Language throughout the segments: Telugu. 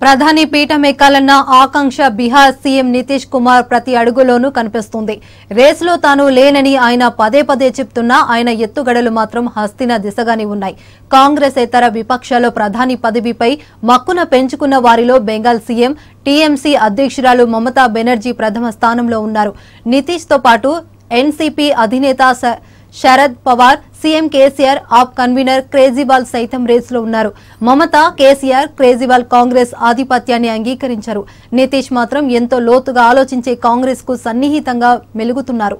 ప్రధాని పీఠం ఎక్కాలన్న ఆకాంక్ష బీహార్ సీఎం నితీష్ కుమార్ ప్రతి అడుగులోనూ కనిపిస్తుంది రేసులో తాను లేనని ఆయన పదే పదే చెప్తున్నా ఆయన ఎత్తుగడలు మాత్రం హస్తిన దిశగానే ఉన్నాయి కాంగ్రెస్ ఇతర విపక్షాలు ప్రధాని పదవిపై మక్కున పెంచుకున్న వారిలో బెంగాల్ సీఎం టీఎంసీ అధ్యక్షురాలు మమతా బెనర్జీ ప్రథమ స్థానంలో ఉన్నారు నితీష్ తో పాటు ఎన్సీపీ అధినేత శ- Sharad Pawar CM KCR AAP convener Kejriwal సైతం రేసులో ఉన్నారు మమత కేసీఆర్ కేజ్రీవాల్ కాంగ్రెస్ ఆధిపత్యాన్ని అంగీకరించారు నితీష్ మాత్రం ఎంతో లోతుగా ఆలోచించే కాంగ్రెస్ కు సన్నిహితంగా మెలుగుతున్నారు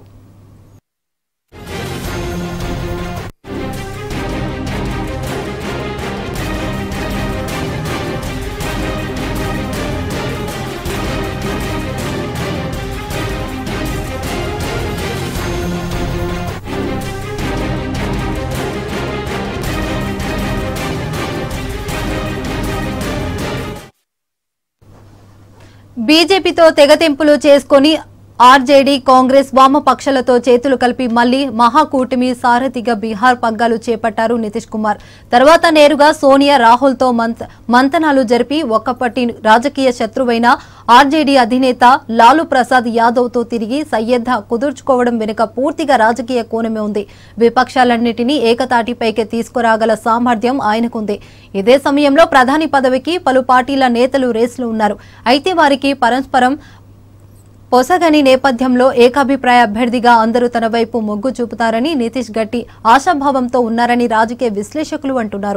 బీజేపీతో తెగతెంపులు చేసుకుని ఆర్జేడీ కాంగ్రెస్ వామపక్షాలతో చేతులు కలిపి మళ్లీ మహాకూటమి సారథిగా బీహార్ పగ్గాలు చేపట్టారు నితీష్ కుమార్ తర్వాత నేరుగా సోనియా రాహుల్ తో మంత- మంతనాలు జరిపి ఒక్కపట్టి రాజకీయ శత్రువైన ఆర్జేడీ అధినేత లాలు ప్రసాద్ యాదవ్ తో తిరిగి సయ్యద్ద కుదుర్చుకోవడం వెనుక పూర్తిగా రాజకీయ కోణమే ఉంది విపక్షాలన్నింటినీ ఏకతాటిపైకి తీసుకురాగల సామర్థ్యం ఆయనకుంది ఇదే సమయంలో ప్రధాని పదవికి పలు పార్టీల నేతలు రేసులో ఉన్నారు అయితే వారికి పరస్పరం పొసగని నేపథ్యంలో ఏకాభిప్రాయ అభ్యర్థిగా అందరూ తన వైపు మొగ్గు చూపుతారని నితీష్ గట్టి ఆశాభావంతో ఉన్నారని రాజకీయ విశ్లేషకులు అంటున్నారు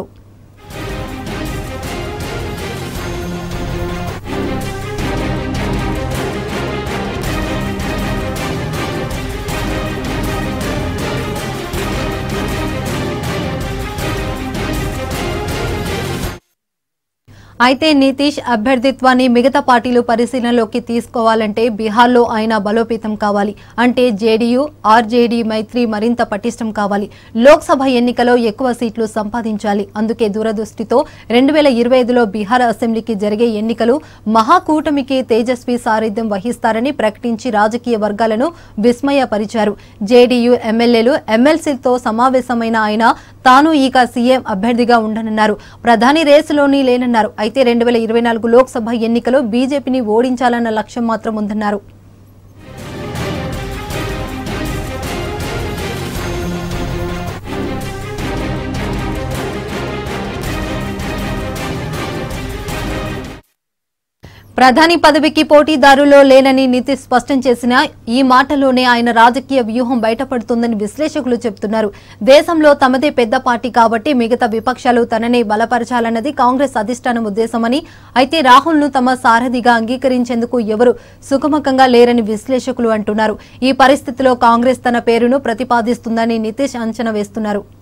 అయితే నితీష్ అభ్యర్థిత్వాన్ని మిగతా పార్టీలు పరిశీలనలోకి తీసుకోవాలంటే బీహార్లో ఆయన బలోపేతం కావాలి అంటే జేడీయూ ఆర్జేడీ మైత్రి మరింత పటిష్టం కావాలి లోక్సభ ఎన్నికలో ఎక్కువ సీట్లు సంపాదించాలి అందుకే దూరదృష్టితో రెండు వేల ఇరవై ఐదులో బీహార్ అసెంబ్లీకి జరిగే ఎన్నికలు మహాకూటమికి తేజస్వి సారథ్యం వహిస్తారని ప్రకటించి రాజకీయ వర్గాలను విస్మయపరిచారు జేడీయూ ఎమ్మెల్యేలు ఎమ్మెల్సీలతో సమావేశమైన ఆయన తాను ఇక సీఎం అభ్యర్థిగా ఉండనున్నారు ప్రధాని రేసులోని లేనన్నారు అయితే రెండు వేల ఇరవై నాలుగు లోక్సభ ఎన్నికలో బీజేపీని ఓడించాలన్న లక్ష్యం మాత్రం ఉందన్నారు ప్రధాని పదవికి పోటీదారులో లేనని నితీష్ స్పష్టం చేసిన ఈ మాటలోనే ఆయన రాజకీయ వ్యూహం బయటపడుతుందని విశ్లేషకులు చెబుతున్నారు దేశంలో తమదే పెద్ద పార్టీ కాబట్టి మిగతా విపక్షాలు తననే బలపరచాలన్నది కాంగ్రెస్ అధిష్టానం ఉద్దేశమని అయితే రాహుల్ ను తమ సారథిగా అంగీకరించేందుకు ఎవరు సుఖముఖంగా లేరని విశ్లేషకులు అంటున్నారు ఈ పరిస్థితిలో కాంగ్రెస్ తన పేరును ప్రతిపాదిస్తుందని నితీష్ అంచనా వేస్తున్నారు